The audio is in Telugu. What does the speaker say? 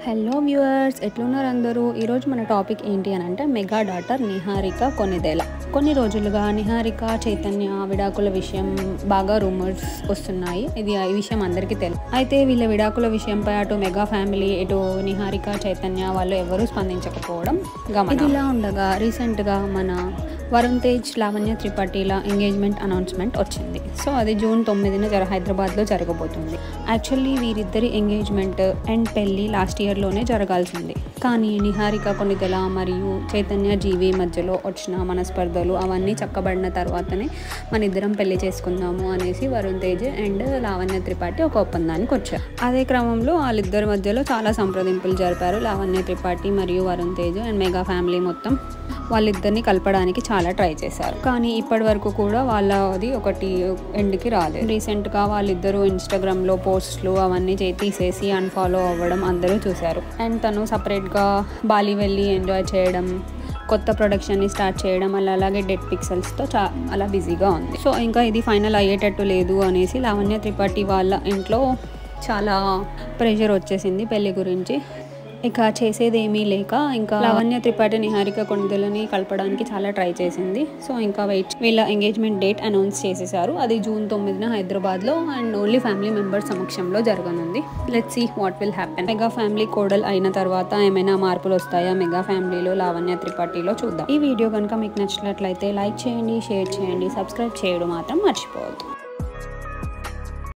హలో వ్యూవర్స్ ఎట్లున్నారు అందరూ ఈరోజు మన టాపిక్ ఏంటి అని అంటే మెగా డాటర్ నిహారిక కొనిదేల కొన్ని రోజులుగా నిహారిక చైతన్య విడాకుల విషయం బాగా రూమర్స్ వస్తున్నాయి ఇది ఈ విషయం అందరికీ తెలుసు అయితే వీళ్ళ విడాకుల విషయంపై అటు మెగా ఫ్యామిలీ ఇటు నిహారిక చైతన్య వాళ్ళు ఎవరూ స్పందించకపోవడం గమనం ఇలా ఉండగా రీసెంట్గా మన వరుణ్ తేజ్ లావణ్య త్రిపాఠిల ఎంగేజ్మెంట్ అనౌన్స్మెంట్ వచ్చింది సో అది జూన్ తొమ్మిదిన జర హైదరాబాద్లో జరగబోతుంది యాక్చువల్లీ వీరిద్దరి ఎంగేజ్మెంట్ అండ్ పెళ్ళి లాస్ట్ ఇయర్లోనే జరగాల్సింది కానీ నిహారిక కొనిదెల మరియు చైతన్య జీవి మధ్యలో వచ్చిన మనస్పర్ధలు అవన్నీ చక్కబడిన తర్వాతనే మన ఇద్దరం పెళ్లి చేసుకుందాము అనేసి వరుణ్ తేజ్ అండ్ లావణ్య త్రిపాఠి ఒక ఒప్పందానికి వచ్చారు అదే క్రమంలో వాళ్ళిద్దరి మధ్యలో చాలా సంప్రదింపులు జరిపారు లావణ్య త్రిపాఠి మరియు Varun Tej and mega family మొత్తం వాళ్ళిద్దరిని కలపడానికి చాలా ట్రై చేశారు కానీ ఇప్పటి వరకు కూడా వాళ్ళది ఒకటి ఎండ్కి రాలేదు రీసెంట్గా వాళ్ళిద్దరూ ఇన్స్టాగ్రామ్లో పోస్ట్లు అవన్నీ చే తీసేసి అన్ఫాలో అవ్వడం అందరూ చూశారు అండ్ తను సపరేట్గా బాలి వెళ్ళి ఎంజాయ్ చేయడం కొత్త ప్రొడక్షన్ని స్టార్ట్ చేయడం అలా అలాగే డెడ్ పిక్సెల్స్తో చా అలా బిజీగా ఉంది సో ఇంకా ఇది ఫైనల్ అయ్యేటట్టు లేదు అనేసి లావణ్య త్రిపాఠి వాళ్ళ ఇంట్లో చాలా ప్రెషర్ వచ్చేసింది పెళ్లి గురించి ఇక చేసేది ఏమీ లేక ఇంకా లావణ్య త్రిపాఠి నిహారిక కొణిదెలని కలపడానికి చాలా ట్రై చేసింది సో ఇంకా వెయిట్ వీళ్ళ ఎంగేజ్మెంట్ డేట్ అనౌన్స్ చేసేసారు అది జూన్ తొమ్మిదిన హైదరాబాద్లో అండ్ ఓన్లీ ఫ్యామిలీ మెంబర్స్ సమక్షంలో జరగనుంది let see what will happen mega family కోడల్ అయిన తర్వాత ఏమైనా మార్పులు వస్తాయా మెగా ఫ్యామిలీలో లావణ్య త్రిపాఠిలో చూద్దాం ఈ వీడియో కనుక మీకు నచ్చినట్లయితే లైక్ చేయండి షేర్ చేయండి సబ్స్క్రైబ్ చేయడం మాత్రం మర్చిపోవద్దు